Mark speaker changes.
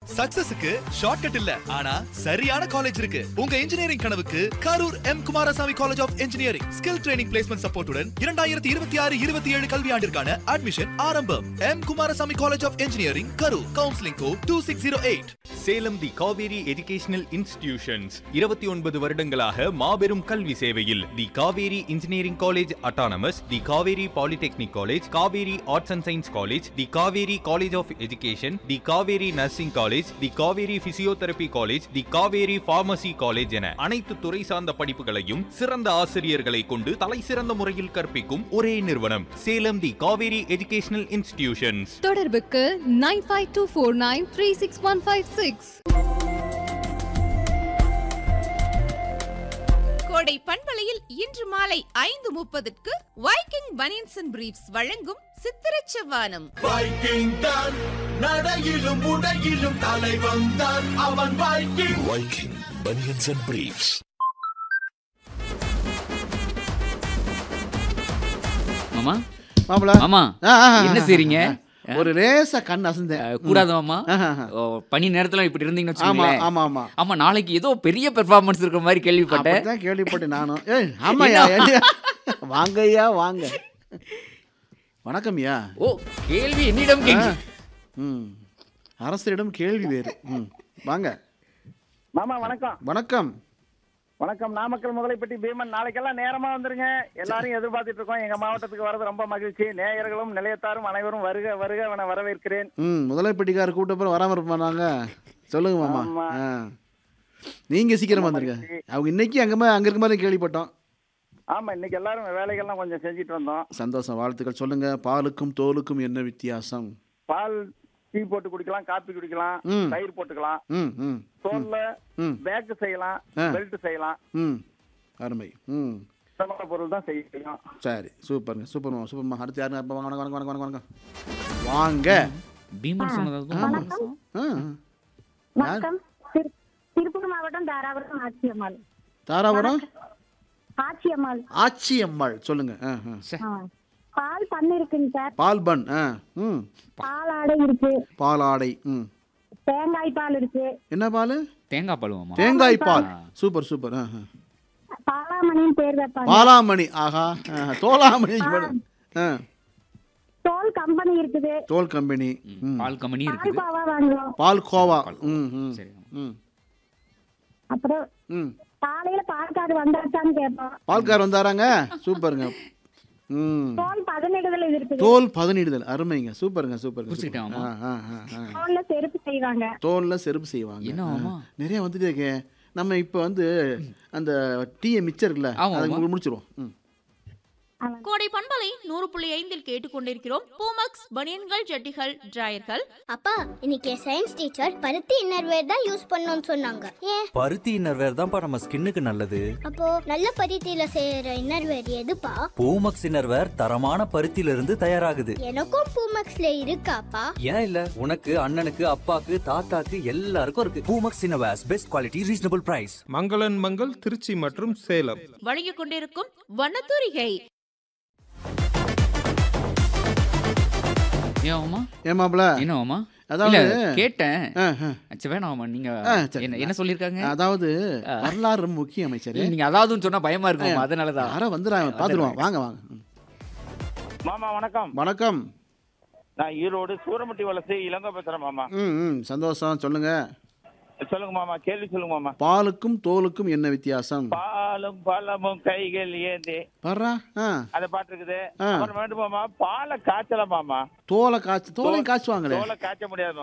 Speaker 1: சக்சஸுக்கு shortcut இல்ல ஆனா சரியான காலேஜ் இருக்கு உங்க இன்ஜினியரிங் கனவுக்கு Karur M Kumarasamy college of engineering skill training placement சப்போர்ட்டுடன் இரண்டாயிரத்தி இருபத்தி ஆறு இருபத்தி ஏழு கல்வியாண்டிற்கான அட்மிஷன் ஆரம்பம் M Kumarasamy college of engineering Karur counselling code two six zero eight
Speaker 2: Salem the Kaveri educational institutions இருபத்தி ஒன்பது வருடங்களாக மாபெரும் கல்வி சேவையில் the Kaveri engineering college autonomous the Kaveri polytechnic college Kaveri arts and science college the Kaveri college of education the Kaveri nursing college the Kaveri physiotherapy college the Kaveri pharmacy college என அனைத்து துறை சார்ந்த படிப்புகளையும் சிறந்த ஆசிரியர்களை கொண்டு தலை சிறந்த முறையில் கற்பிக்கும் ஒரே நிறுவனம் Salem the Kaveri educational institutions
Speaker 3: தொடர்புக்கு nine five two four nine three six one five six
Speaker 4: Kodai பண்பலையில் இன்று மாலை ஐந்து முப்பதுக்கு வைக்கிங் பனியன்ஸ் அண்ட் பிரீப்ஸ் வழங்கும் சித்திரச் செவ்வானம்
Speaker 5: வைக்கிங் தான் நடையிலும் உடையிலும் தலைவன் தான் அவன் Viking Viking banians and briefs
Speaker 6: மாமா
Speaker 7: மாப்பிள
Speaker 6: மாமா
Speaker 7: ஆ, ஆ, ஆ,
Speaker 6: என்ன
Speaker 7: ஆ,
Speaker 6: செய்றீங்க
Speaker 7: ஆ, ஒரு லேசா கண் அசந்தேன்
Speaker 6: அஹ், கூடாது மாமா
Speaker 7: ஆஹா, ஆஹா.
Speaker 6: ஓ, பனி நேரத்துல இப்படி இருந்தீங்கன்னு
Speaker 7: ஆமா
Speaker 6: வச்சுக்கோங்களேன்
Speaker 7: ஆமா ஆமா
Speaker 6: ஆமா நாளைக்கு ஏதோ பெரிய பெர்ஃபார்மன்ஸ் இருக்கிற மாதிரி கேள்விப்பட்டேன்
Speaker 7: அப்படித்தான் கேள்விப்பட்டேன் நானும் ஏய் ஆமாய்யா என்னையா? வாங்கய்யா வாங்க வணக்கம்யா
Speaker 6: ஓ கேள்வி என்னிடம் கேள்வி
Speaker 7: ம் அரசரிடம் கேள்வி வேறு ம் வாங்க
Speaker 8: மாமா வணக்கம்
Speaker 7: வணக்கம்
Speaker 8: வணக்கம் நாமக்கல் முதலைப்பட்டி பீமன் நாளைக்கெல்லாம் நேரமா வந்துருங்க எல்லாரையும் எதிர்பார்த்துட்டு இருக்கோம் எங்க மாவட்டத்துக்கு வரது ரொம்ப மகிழ்ச்சி நேயர்களும் நிலையத்தாரும் அனைவரும் வருக வருக என வரவேற்கிறேன்
Speaker 7: ம் முதலைப்பட்டிக்கார கூட்டப்புறம் வராமல் இருப்பாங்க சொல்லுங்க மாமா
Speaker 8: ஆமா.
Speaker 7: ஆ நீங்க சீக்கிரம் வந்துருங்க அவங்க இன்னைக்கு அங்கே அங்கே இருக்க மாதிரி கேள்விப்பட்டோம்
Speaker 8: ஆமா இன்னைக்கு எல்லாரும் வேலைகள்லாம் கொஞ்சம் செஞ்சுட்டு வந்தோம்
Speaker 7: சந்தோஷம் வாழ்த்துக்கள் சொல்லுங்க பாலுக்கும் தோலுக்கும் என்ன வித்தியாசம்
Speaker 8: பால் டீ போட்டு குடிக்கலாம் காப்பி குடிக்கலாம்
Speaker 7: ம்.
Speaker 8: தயிர் போட்டுக்கலாம்
Speaker 7: ம் ம்
Speaker 8: தோல்ல
Speaker 7: ம்.
Speaker 8: பேக் செய்யலாம்
Speaker 7: ஆ.
Speaker 8: பெல்ட் செய்யலாம்
Speaker 7: ம் அருமை ம்
Speaker 8: இந்த மாதிரி பொருள் தான் செய்ய முடியும்
Speaker 7: சரி சூப்பருங்க சூப்பர்மா சூப்பர்மா அடுத்து யாருங்க அப்ப வாங்க வாங்க வாங்க வாங்க வாங்க வாங்க
Speaker 6: பீமன் சொன்னது
Speaker 7: ஆ
Speaker 9: வணக்கம் திரு- திருப்பூர் மாவட்டம் தாராபுரம் ஆச்சியம்மாள்
Speaker 7: தாராபுரம்
Speaker 9: ஆச்சியம்மாள்
Speaker 7: ஆச்சி அம்மாள் சொல்லுங்க ஆ ஆ
Speaker 9: ஆ. பால் பண்ணு இருக்குங்க சார்
Speaker 7: பால் பன் ஆ ம்
Speaker 9: பால் ஆடை இருக்கு
Speaker 7: பால் ஆடை ம்
Speaker 9: தேங்காய் பால் இருக்கு
Speaker 7: என்ன பால்
Speaker 6: தேங்காய் பால் மாமா
Speaker 7: தேங்காய் பால் சூப்பர் சூப்பர் ஆ ஆ.
Speaker 9: பாலாமணின்னு பேர் வைப்பாங்க
Speaker 7: பாலாமணி ஆஹா ஆ, தோலாமணி ஆ
Speaker 9: தோல் கம்பெனி இருக்குது
Speaker 7: தோல் கம்பெனி ம்
Speaker 6: பால் கம்பெனி
Speaker 9: பால்
Speaker 6: இருக்குது
Speaker 9: பாவா வாங்குவோம்
Speaker 7: பால் கோவா ம் ம்
Speaker 6: சரி
Speaker 7: ம்
Speaker 9: அப்புறம்
Speaker 7: ம்
Speaker 9: காலையில பால்கார் வந்தாச்சான்னு கேட்போம்
Speaker 7: பால்கார் வந்தாராங்க சூப்பருங்க ம்
Speaker 9: தோல் பதினெடுதல் இருக்குது
Speaker 7: தோல் பதனிடுதல் அருமைங்க சூப்பருங்க சூப்பருங்க
Speaker 6: குறிச்சுக்கிட்டேன்
Speaker 7: சூப்பர்.
Speaker 6: மாமா.
Speaker 7: ஆ, ஆ, ஆ, ஆ.
Speaker 9: தோல்ல செருப்பு செய்வாங்க
Speaker 7: தோல்ல செருப்பு செய்வாங்க
Speaker 6: என்ன
Speaker 7: ஆ.
Speaker 6: மாமா?
Speaker 7: நிறைய வந்துட்டே இருக்கே நம்ம இப்போ வந்து அந்த டீயை மிச்சர் இருக்குல்ல
Speaker 6: ஆமா,
Speaker 7: அதை
Speaker 6: ஆமா.
Speaker 7: முடிச்சிருவோம் ம்.
Speaker 4: கோடை பண்பலை நூறு புள்ளி ஐந்தில் கேட்டுக்கொண்டிருக்கிறோம் பூமக்ஸ் பனியன்கள் ஜட்டிகள் டிராயர்கள்
Speaker 10: அப்பா இன்னைக்கு சயின்ஸ் டீச்சர் பருத்தி இன்னர்வேர் தான் யூஸ் பண்ணணும்னு சொன்னாங்க ஏன்
Speaker 11: பருத்தி இன்னர்வேர் தான்ப்பா நம்ம ஸ்கின்னுக்கு நல்லது
Speaker 10: அப்போ நல்ல பருத்தியில செய்யற இன்னர்வேர் எதுப்பா
Speaker 11: பூமக்ஸ் இன்னர்வேர் தரமான பருத்தியில இருந்து தயாராகுது
Speaker 10: எனக்கும் பூமக்ஸ்ல இருக்காப்பா
Speaker 11: ஏன் இல்ல உனக்கு அண்ணனுக்கு அப்பாக்கு தாத்தாக்கு எல்லாருக்கும் இருக்கு Poomex innerwears best quality reasonable price
Speaker 12: மங்களன் மங்கள் திருச்சி மற்றும் சேலம்
Speaker 4: வழங்கிக் கொண்டிருக்கும் வண்ணத்தூரிகை
Speaker 6: ஏன் மாமா
Speaker 7: ஏன் மாப்பிள
Speaker 6: என்ன மாமா
Speaker 7: அதாவது
Speaker 6: இல்ல கேட்டேன்
Speaker 7: ஆ, ஆ.
Speaker 6: சரி வேணாம் மாமா நீங்க
Speaker 7: ஆ, சரி.
Speaker 6: என்ன என்ன சொல்லிருக்காங்க
Speaker 7: அதாவது வரலாறு ரொம்ப முக்கிய அமைச்சர்
Speaker 6: நீங்க அதாவதுன்னு சொன்னா பயமா இருக்கும் மாமா, அதனாலதான்
Speaker 7: யாரோ வந்துடுறாங்க பார்த்துருவோம் வாங்க வாங்க ம்.
Speaker 8: மாமா வணக்கம்
Speaker 7: வணக்கம்
Speaker 8: நான் ஈரோடு சூரமட்டி வலசை இளங்க பேசுறேன் மாமா
Speaker 7: ம் ம் சந்தோஷம் சொல்லுங்க
Speaker 8: சொல்லுங்க மாமா கேள்வி சொல்லுங்க மாமா
Speaker 7: பாலுக்கும் தோலுக்கும் என்ன வித்தியாசம்
Speaker 8: பாலும் பழமும் கைகள் ஏந்தி
Speaker 7: பாடுறா ஆ
Speaker 8: அந்த பாட்டு இருக்குது
Speaker 7: ஆ.
Speaker 8: அப்புறம் வேண்டுமாமா பாலை காய்ச்சல மாமா
Speaker 7: தோலை காய்ச்சி தோலையும் காய்ச்சுவாங்களே
Speaker 8: தோலை காய்ச்ச முடியாது